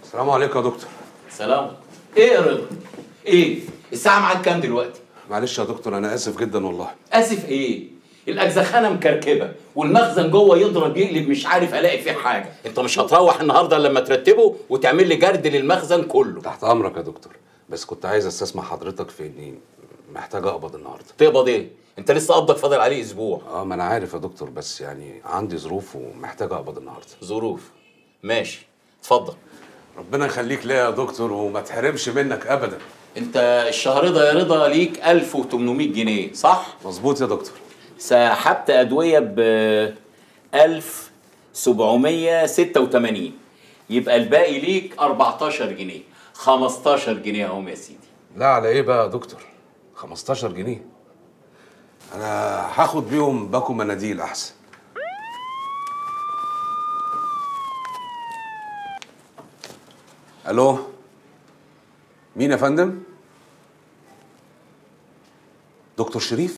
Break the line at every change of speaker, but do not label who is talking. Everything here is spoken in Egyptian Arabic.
السلام عليكم يا دكتور
سلام ايه يا رضا ايه الساعه معاك كام دلوقتي
معلش يا دكتور انا اسف جدا والله
اسف ايه الاجزخانه مكركبه والمخزن جوه يضرب يقلب مش عارف الاقي فيه حاجه انت مش هتروح النهارده لما ترتبه وتعمل لي جرد للمخزن كله
تحت امرك يا دكتور بس كنت عايز استسمع حضرتك في اني محتاج اقبض النهارده
تقبض ايه انت لسه قبضك فاضل عليه اسبوع
اه ما انا عارف يا دكتور بس يعني عندي ظروف ومحتاج اقبض النهارده
ظروف ماشي اتفضل
ربنا يخليك ليا يا دكتور وما تحرمش منك ابدا
انت الشهر ده يا رضا ليك 1800 جنيه صح
مظبوط يا دكتور
سحبت ادويه ب 1786 يبقى الباقي ليك 14 جنيه 15 جنيه اهم يا سيدي
لا على ايه بقى يا دكتور 15 جنيه انا هاخد بيهم باكو مناديل احسن الو مين يا فندم دكتور شريف